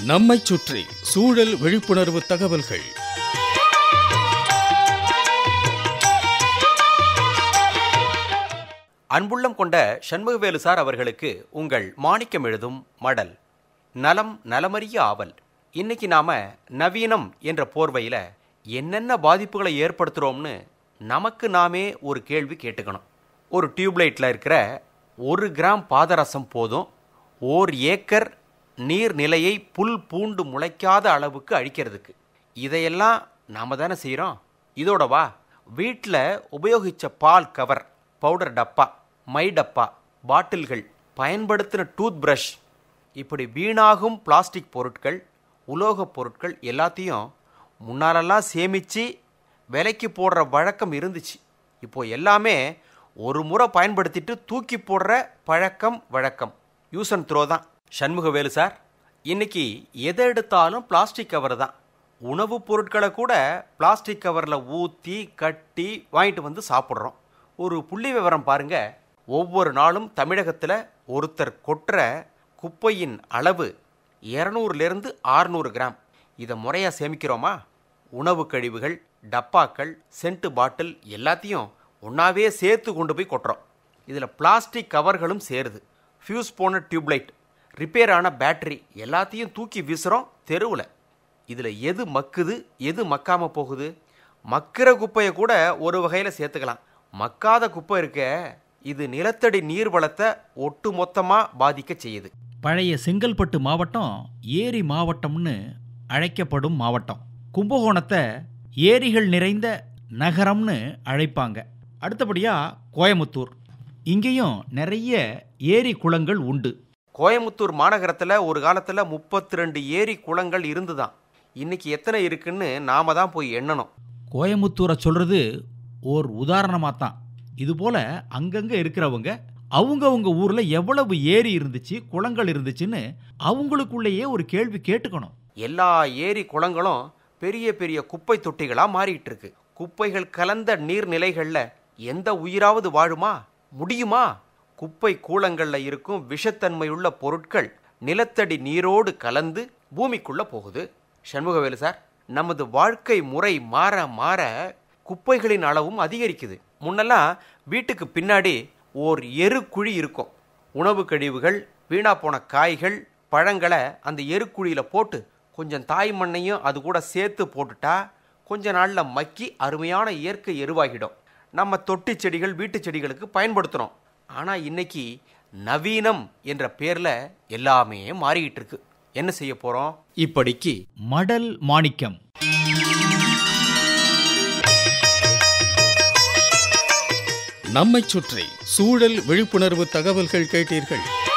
நம்மைச் சுற்றி சூழல் விழிப்புணர்வு தகவல்கள் அன்புள்ளம் கொண்ட சண்முகவேலு சார் அவர்களுக்கு உங்கள் மாணிக்கம் எழுதும் மடல் நலம் நலமறிய ஆவல் இன்னைக்கு நாம நவீனம் என்ற போர்வையில என்னென்ன பாதிப்புகளை ஏற்படுத்துறோம்னு நமக்கு நாமே ஒரு கேள்வி கேட்டுக்கணும் ஒரு டியூப்லைட்டில் இருக்கிற ஒரு கிராம் பாதரசம் போதும் ஓர் ஏக்கர் நீர்நிலையை புல் பூண்டு முளைக்காத அளவுக்கு அழிக்கிறதுக்கு இதையெல்லாம் நாம தானே செய்கிறோம் இதோட வா வீட்டில் உபயோகித்த பால் கவர் பவுடர் டப்பா மை டப்பா பாட்டில்கள் பயன்படுத்தின டூத் பிரஷ் இப்படி வீணாகும் பிளாஸ்டிக் பொருட்கள் உலோகப் பொருட்கள் எல்லாத்தையும் முன்னாலெல்லாம் சேமித்து விலைக்கு போடுற வழக்கம் இருந்துச்சு இப்போ எல்லாமே ஒரு முறை பயன்படுத்திட்டு தூக்கி போடுற பழக்கம் வழக்கம் யூஸ் அண்ட் த்ரோ தான் சண்முகவேலு சார் இன்னைக்கு எதை எடுத்தாலும் பிளாஸ்டிக் கவர் தான் உணவுப் பொருட்களை கூட பிளாஸ்டிக் கவரில் ஊற்றி கட்டி வாங்கிட்டு வந்து சாப்பிட்றோம் ஒரு புள்ளி விவரம் பாருங்க ஒவ்வொரு நாளும் தமிழகத்தில் ஒருத்தர் கொட்டுற குப்பையின் அளவு இரநூறுலேருந்து ஆறுநூறு கிராம் இதை முறையாக சேமிக்கிறோமா உணவு கழிவுகள் டப்பாக்கள் சென்ட் பாட்டில் எல்லாத்தையும் ஒன்றாவே சேர்த்து கொண்டு போய் கொட்டுறோம் இதில் பிளாஸ்டிக் கவர்களும் சேருது ஃபியூஸ் போன டியூப்லைட் ரிப்பேர் ஆன பேட்டரி எல்லாத்தையும் தூக்கி வீசுகிறோம் தெருவில் இதில் எது மக்குது எது மக்காமல் போகுது மக்கிற குப்பையை கூட ஒரு வகையில் சேர்த்துக்கலாம் மக்காத குப்பை இருக்க இது நிலத்தடி நீர் வளத்தை ஒட்டு மொத்தமாக பாதிக்க செய்யுது பழைய செங்கல்பட்டு மாவட்டம் ஏரி மாவட்டம்னு அழைக்கப்படும் மாவட்டம் கும்பகோணத்தை ஏரிகள் நிறைந்த நகரம்னு அழைப்பாங்க அடுத்தபடியாக கோயமுத்தூர் இங்கேயும் நிறைய ஏரி குளங்கள் உண்டு கோயமுத்தூர் மாநகரத்தில் ஒரு காலத்தில் முப்பத்தி ரெண்டு ஏரி குளங்கள் இருந்துதான் இன்னைக்கு எத்தனை இருக்குன்னு நாம தான் போய் எண்ணணும் கோயமுத்தூரை சொல்கிறது ஓர் உதாரணமாக தான் இதுபோல் அங்கங்கே இருக்கிறவங்க அவங்கவுங்க ஊரில் எவ்வளவு ஏரி இருந்துச்சு குளங்கள் இருந்துச்சுன்னு அவங்களுக்குள்ளேயே ஒரு கேள்வி கேட்டுக்கணும் எல்லா ஏரி குளங்களும் பெரிய பெரிய குப்பை தொட்டிகளாக மாறிட்டு இருக்கு குப்பைகள் கலந்த நீர்நிலைகளில் எந்த உயிராவது வாழுமா முடியுமா குப்பை கூலங்களில் இருக்கும் விஷத்தன்மையுள்ள பொருட்கள் நிலத்தடி நீரோடு கலந்து பூமிக்குள்ள போகுது சண்முகவேலு சார் நமது வாழ்க்கை முறை மாற மாற குப்பைகளின் அளவும் அதிகரிக்குது முன்னெல்லாம் வீட்டுக்கு பின்னாடி ஓர் எருக்குழி இருக்கும் உணவு கழிவுகள் வீணா போன காய்கள் பழங்களை அந்த எருக்குழியில் போட்டு கொஞ்சம் தாய் மண்ணையும் அது கூட சேர்த்து போட்டுட்டா கொஞ்ச நாளில் மக்கி அருமையான இயற்கை எருவாகிடும் நம்ம தொட்டி செடிகள் வீட்டு செடிகளுக்கு பயன்படுத்துகிறோம் ஆனால் இன்னைக்கு நவீனம் என்ற பேரில் எல்லாமே மாறிக்கிட்டு இருக்கு என்ன செய்ய போகிறோம் இப்படிக்கு மடல் மாணிக்கம் நம்மைச் சுற்றி சூழல் விழிப்புணர்வு தகவல்கள் கேட்டீர்கள்